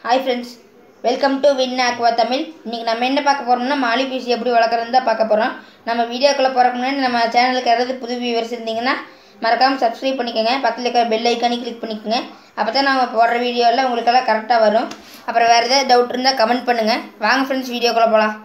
hi friends welcome to Win Aqua Tamil இன்றைக்கி நம்ம என்ன பார்க்க போகிறோம்னா மாலி ஃபிஷ் எப்படி வளர்க்குறது தான் பார்க்க போகிறோம் நம்ம வீடியோக்குள்ளே போகிறக்கு முன்னாடி நம்ம சேனலுக்கு யாராவது புது வியூவர்ஸ் இருந்தீங்கன்னா மறக்காமல் சப்ஸ்கிரைப் பண்ணிக்கோங்க பக்கத்தில் இருக்கிற பெல் ஐக்கானி கிளிக் பண்ணிக்கோங்க அப்போ தான் நம்ம போடுற வீடியோவில் உங்களுக்கெல்லாம் கரெக்டாக வரும் அப்புறம் வேறு ஏதாவது டவுட் இருந்தால் கமெண்ட் பண்ணுங்கள் வாங்க ஃப்ரெண்ட்ஸ் வீடியோக்குள்ளே போகலாம்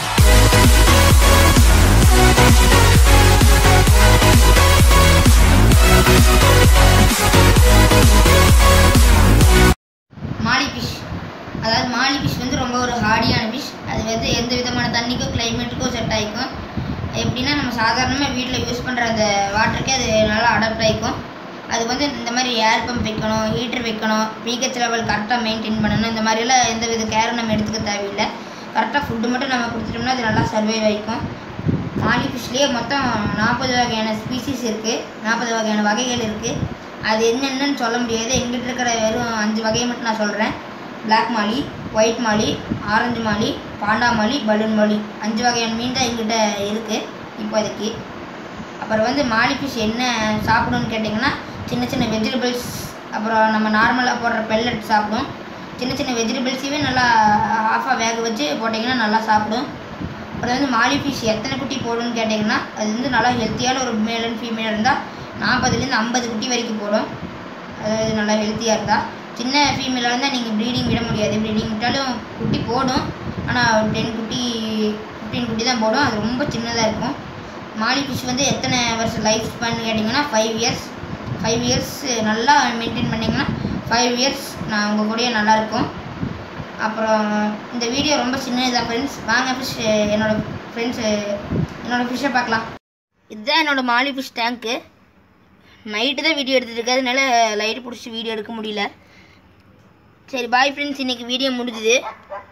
மாலி ஃபிஷ் அதாவது மாலி ஃபிஷ் வந்து ரொம்ப ஒரு ஹார்டியான ஃபிஷ் அது வந்து எந்த விதமான தண்ணிக்கோ கிளைமேட்டுக்கோ செட் ஆகிக்கும் எப்படின்னா நம்ம சாதாரணமாக வீட்டில் யூஸ் பண்ணுற அந்த வாட்டருக்கே அது நல்லா அடாப்ட் ஆகிக்கும் அது வந்து இந்த மாதிரி ஏர் பம்ப் வைக்கணும் ஹீட்டர் வைக்கணும் பிஹெச் லெவல் கரெக்டாக மெயின்டைன் பண்ணணும் இந்த மாதிரியெல்லாம் எந்த வித கேரும் நம்ம எடுத்துக்க தேவையில்லை கரெக்டாக ஃபுட்டு மட்டும் நம்ம கொடுத்துட்டோம்னா அது நல்லா சர்வை ஆகிக்கும் மாலி ஃபிஷ்லேயே மொத்தம் நாற்பது வகையான ஸ்பீசிஸ் இருக்குது நாற்பது வகையான வகைகள் இருக்குது அது என்னென்னு சொல்ல முடியாது எங்கிட்ட இருக்கிற வெறும் அஞ்சு வகையை மட்டும் நான் சொல்கிறேன் black molly white molly orange molly panda molly balloon molly அஞ்சு வகையான மீன் தான் எங்கிட்ட இருக்குது இப்போதைக்கு அப்புறம் வந்து மாலி ஃபிஷ் என்ன சாப்பிடும்னு கேட்டிங்கன்னா சின்ன சின்ன வெஜிடபிள்ஸ் அப்புறம் நம்ம நார்மலாக போடுற பெல்லட் சாப்பிடும் சின்ன சின்ன வெஜிடபிள்ஸையுமே நல்லா ஆஃபாக வேக வச்சு போட்டிங்கன்னா நல்லா சாப்பிடும் அப்புறம் வந்து மாலி ஃபிஷ் எத்தனை குட்டி போடும்னு கேட்டிங்கன்னா அது வந்து நல்லா ஹெல்த்தியான ஒரு மேல் அண்ட் ஃபீமேல் இருந்தால் நாற்பதுலேருந்து ஐம்பது குட்டி வரைக்கும் போடும் அதாவது நல்லா ஹெல்த்தியாக இருந்தால் சின்ன ஃபீமேலாக இருந்தால் நீங்கள் ப்ரீடிங் விட முடியாது ப்ரீடிங் விட்டாலும் குட்டி போடும் ஆனால் டென் குட்டி ஃபிஃப்டீன் குட்டி தான் போடும் அது ரொம்ப சின்னதாக இருக்கும் மாலி ஃபிஷ் வந்து எத்தனை வருஷம் லைஃப் ஸ்பேன் கேட்டிங்கன்னா ஃபைவ் இயர்ஸ் ஃபைவ் இயர்ஸ் நல்லா மெயின்டைன் பண்ணிங்கன்னா ஃபைவ் இயர்ஸ் நான் உங்கள் கூடயே நல்லாயிருக்கும் அப்புறம் இந்த வீடியோ ரொம்ப சின்னது தான் ஃப்ரெண்ட்ஸ் வாங்க ஃபிஷ் என்னோடய ஃப்ரெண்ட்ஸு என்னோடய ஃபிஷ்ஷை பார்க்கலாம் இதுதான் என்னோடய மாலி ஃபிஷ் டேங்க்கு நைட்டு தான் வீடியோ எடுத்துட்டு இருக்கு அதனால லைட் பிடிச்சி வீடியோ எடுக்க முடியல சரி பாய் ஃப்ரெண்ட்ஸ் இன்றைக்கி வீடியோ முடிஞ்சுது